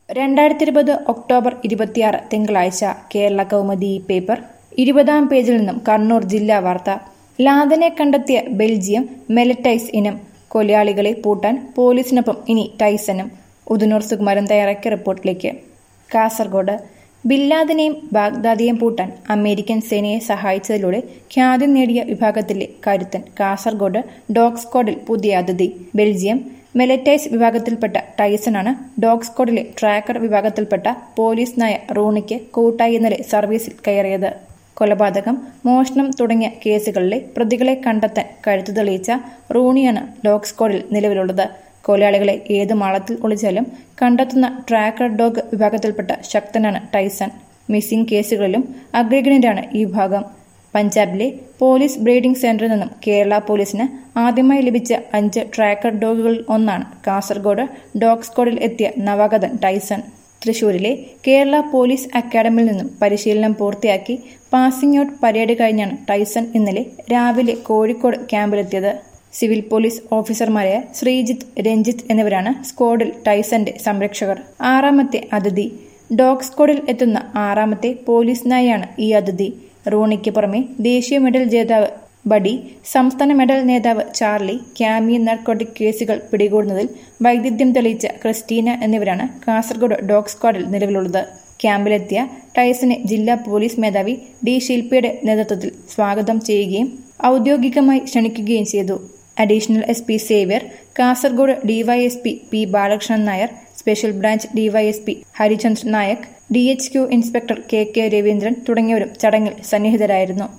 രണ്ടായിരത്തി ഇരുപത് ഒക്ടോബർ ഇരുപത്തിയാറ് തിങ്കളാഴ്ച കേരള കൗമുദി പേപ്പർ ഇരുപതാം പേജിൽ നിന്നും കണ്ണൂർ ജില്ലാ വാർത്ത ലാദനെ കണ്ടെത്തിയ ബെൽജിയം മെലറ്റൈസ് ഇനം കൊലയാളികളെ പൂട്ടാൻ പോലീസിനൊപ്പം ഇനി ടൈസനും ഉദുനൂർ സുകുമാരൻ തയ്യാറാക്കിയ റിപ്പോർട്ടിലേക്ക് കാസർഗോഡ് ബില്ലാദിനെയും ബാഗ്ദാദിയെയും പൂട്ടാൻ അമേരിക്കൻ സേനയെ സഹായിച്ചതിലൂടെ ഖ്യാതി നേടിയ വിഭാഗത്തിലെ കരുത്തൻ കാസർഗോഡ് ഡോഗ് സ്ക്വാഡിൽ പുതിയ അതിഥി ബെൽജിയം മെലറ്റൈസ് വിഭാഗത്തിൽപ്പെട്ട ടൈസണാണ് ഡോഗ് സ്ക്വാഡിലെ ട്രാക്കർ വിഭാഗത്തിൽപ്പെട്ട പോലീസ് നായ റൂണിക്ക് കൂട്ടായി ഇന്നലെ സർവീസിൽ കയറിയത് കൊലപാതകം മോഷണം തുടങ്ങിയ കേസുകളിലെ പ്രതികളെ കണ്ടെത്താൻ കഴുത്തു തെളിയിച്ച റൂണിയാണ് ഡോഗ് സ്ക്വാഡിൽ നിലവിലുള്ളത് കൊലയാളികളെ ഏത് മാളത്തിൽ ഒളിച്ചാലും കണ്ടെത്തുന്ന ട്രാക്കർ ഡോഗ് വിഭാഗത്തിൽപ്പെട്ട ശക്തനാണ് ടൈസൺ മിസ്സിംഗ് കേസുകളിലും അഗ്രഗണ്യരാണ് ഈ വിഭാഗം പഞ്ചാബിലെ പോലീസ് ബ്രീഡിംഗ് സെന്ററിൽ നിന്നും കേരള പോലീസിന് ആദ്യമായി ലഭിച്ച അഞ്ച് ട്രാക്കർ ഡോഗുകളിൽ ഒന്നാണ് കാസർഗോഡ് ഡോഗ് സ്ക്വാഡിൽ എത്തിയ നവാഗതൻ ടൈസൺ തൃശൂരിലെ കേരള പോലീസ് അക്കാദമിയിൽ നിന്നും പരിശീലനം പൂർത്തിയാക്കി പാസിംഗ് ഔട്ട് പരേഡ് കഴിഞ്ഞാണ് ടൈസൺ ഇന്നലെ രാവിലെ കോഴിക്കോട് ക്യാമ്പിലെത്തിയത് സിവിൽ പോലീസ് ഓഫീസർമാരായ ശ്രീജിത്ത് രഞ്ജിത്ത് എന്നിവരാണ് സ്ക്വാഡിൽ ടൈസന്റെ സംരക്ഷകർ ആറാമത്തെ അതിഥി ഡോഗ് സ്ക്വാഡിൽ എത്തുന്ന ആറാമത്തെ പോലീസ് നായയാണ് ഈ അതിഥി റൂണിക്ക് പുറമെ ദേശീയ മെഡൽ ജേതാവ് ബഡി സംസ്ഥാന മെഡൽ നേതാവ് ചാർലി ക്യാമി നാർക്കോട്ടിക് കേസുകൾ പിടികൂടുന്നതിൽ വൈദഗ്ധ്യം തെളിയിച്ച ക്രിസ്റ്റീന എന്നിവരാണ് കാസർഗോഡ് ഡോഗ് സ്ക്വാഡിൽ നിലവിലുള്ളത് ക്യാമ്പിലെത്തിയ ടൈസനെ ജില്ലാ പോലീസ് മേധാവി ഡി ശില്പയുടെ നേതൃത്വത്തിൽ സ്വാഗതം ചെയ്യുകയും ഔദ്യോഗികമായി ക്ഷണിക്കുകയും ചെയ്തു additional S P Xavier Kasaragod DYSP P Balakrishnan Nair special branch DYSP Harichandra Nayak D H Q inspector K K Raveendran തുടങ്ങിയവരും ചടങ്ങിൽ സന്നിഹിതരായിരുന്നു